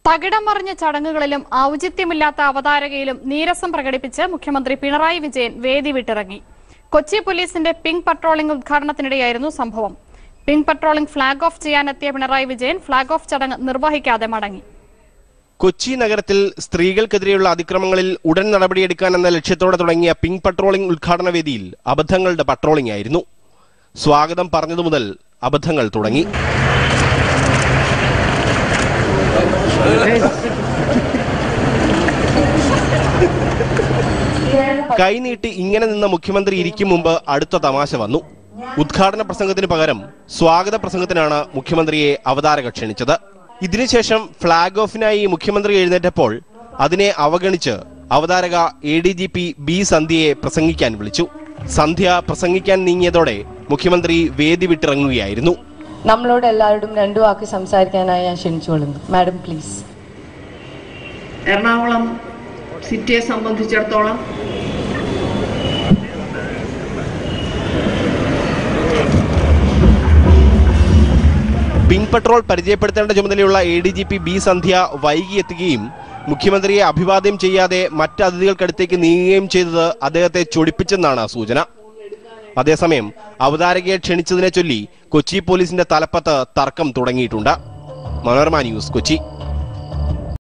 തകിടം മറിഞ്ഞ ചടങ്ങുകളിലും ഔചിത്യമില്ലാത്ത അവതാരകയിലും നീരസം പ്രകടിപ്പിച്ച് മുഖ്യമന്ത്രി പിണറായി വിജയൻ വേദി വിട്ടിറങ്ങി കൊച്ചി പോലീസിന്റെ പിങ്ക് പട്രോളിംഗ് ഉദ്ഘാടനത്തിനിടെയായിരുന്നു സംഭവം പിങ്ക് പട്രോളിംഗ് ഫ്ളാഗ് ഓഫ് ചെയ്യാനെത്തിയ പിണറായി വിജയൻ ഫ്ളാഗ് ഓഫ് ചടങ്ങ് നിർവഹിക്കാതെ മടങ്ങി കൊച്ചി നഗരത്തിൽ സ്ത്രീകൾക്കെതിരെയുള്ള അതിക്രമങ്ങളിൽ ഉടൻ നടപടിയെടുക്കാൻ എന്ന ലക്ഷ്യത്തോടെ തുടങ്ങിയ പിങ്ക് പട്രോളിംഗ് ഉദ്ഘാടന വേദിയിൽ അബദ്ധങ്ങളുടെ പട്രോളിംഗ് ആയിരുന്നു സ്വാഗതം പറഞ്ഞതു മുതൽ അബദ്ധങ്ങൾ തുടങ്ങി കൈനീട്ടി ഇങ്ങനെ നിന്ന മുഖ്യമന്ത്രി ഇരിക്കും മുമ്പ് അടുത്ത തമാശ വന്നു ഉദ്ഘാടന പ്രസംഗത്തിന് പകരം സ്വാഗത പ്രസംഗത്തിനാണ് മുഖ്യമന്ത്രിയെ അവതാരക ക്ഷണിച്ചത് ഇതിനുശേഷം ഫ്ളാഗ് ഓഫിനായി മുഖ്യമന്ത്രി എഴുന്നേറ്റപ്പോൾ അതിനെ അവഗണിച്ച് അവതാരക A D G P B സന്ധ്യയെ പ്രസംഗിക്കാൻ വിളിച്ചു സന്ധ്യ പ്രസംഗിക്കാൻ നീങ്ങിയതോടെ മുഖ്യമന്ത്രി വേദി വിട്ടിറങ്ങുകയായിരുന്നു നമ്മളോട് എല്ലാവരോടും രണ്ടു വാക്ക് സംസാരിക്കാനായി ഞാൻ ക്ഷണിച്ചുകൊള്ളുന്നു മാഡം പ്ലീസ് എറണാകുളം സിറ്റിയെ സംബന്ധിച്ചിടത്തോളം പിങ്ക് പെട്രോൾ പരിചയപ്പെടുത്തേണ്ട ചുമതലയുള്ള A D G P B Sandhya വൈകി എത്തുകയും മുഖ്യമന്ത്രിയെ അഭിവാദ്യം ചെയ്യാതെ മറ്റ് അതിഥികൾക്കടുത്തേക്ക് നീങ്ങുകയും ചെയ്തത് അദ്ദേഹത്തെ ചൊടിപ്പിച്ചെന്നാണ് സൂചന അതേസമയം അവതാരകയെ ക്ഷണിച്ചതിനെ ചൊല്ലി കൊച്ചി പോലീസിന്റെ തലപ്പത്ത് തർക്കം തുടങ്ങിയിട്ടുണ്ട് മനോരമ ന്യൂസ് കൊച്ചി